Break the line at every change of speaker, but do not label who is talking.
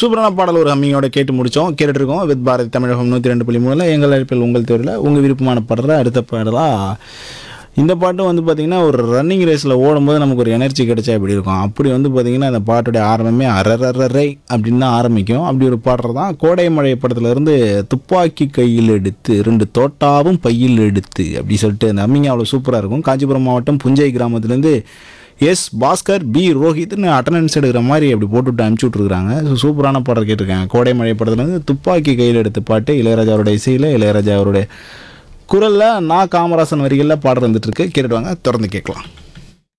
சூப்பரான பாடல் ஒரு ஹம்மிங்கோட கேட்டு முடித்தோம் கேட்டுட்டு இருக்கோம் வித் பாரதி தமிழகம் நூற்றி ரெண்டு புள்ளி மூணில் எங்கள் அழைப்பில் உங்கள் தேர்வில் உங்கள் விருப்பமான பாடல அடுத்த பாடலாக இந்த பாட்டும் வந்து பார்த்திங்கன்னா ஒரு ரன்னிங் ரேஸில் ஓடும்போது நமக்கு ஒரு எனர்ஜி கிடைச்சா எப்படி இருக்கும் அப்படி வந்து பார்த்திங்கன்னா அந்த பாட்டுடைய ஆரம்பமே அரரரை அப்படின்னு தான் ஆரம்பிக்கும் அப்படி ஒரு பாடுறது தான் கோடை மழை படத்துல இருந்து துப்பாக்கி கையில் எடுத்து ரெண்டு தோட்டாவும் பையில் எடுத்து அப்படி சொல்லிட்டு அந்த அம்மிங்க அவ்வளோ சூப்பராக இருக்கும் காஞ்சிபுரம் மாவட்டம் புஞ்சை கிராமத்துலேருந்து எஸ் பாஸ்கர் பி ரோஹித்னு அட்டண்டன்ஸ் எடுக்கிற மாதிரி அப்படி போட்டுவிட்டு அனுப்பிச்சி விட்ருக்குறாங்க ஸோ சூப்பரான பாடல் கேட்டிருக்காங்க கோடை மழை படத்துலேருந்து துப்பாக்கி கையில் எடுத்த பாட்டு இளையராஜா அவருடைய இசையில் இளையராஜா அவருடைய குரலில் நான் காமராசன் வரிகளில் பாடல் வந்துட்டு இருக்கு கேட்டுட்டு வாங்க தொடர்ந்து கேட்கலாம்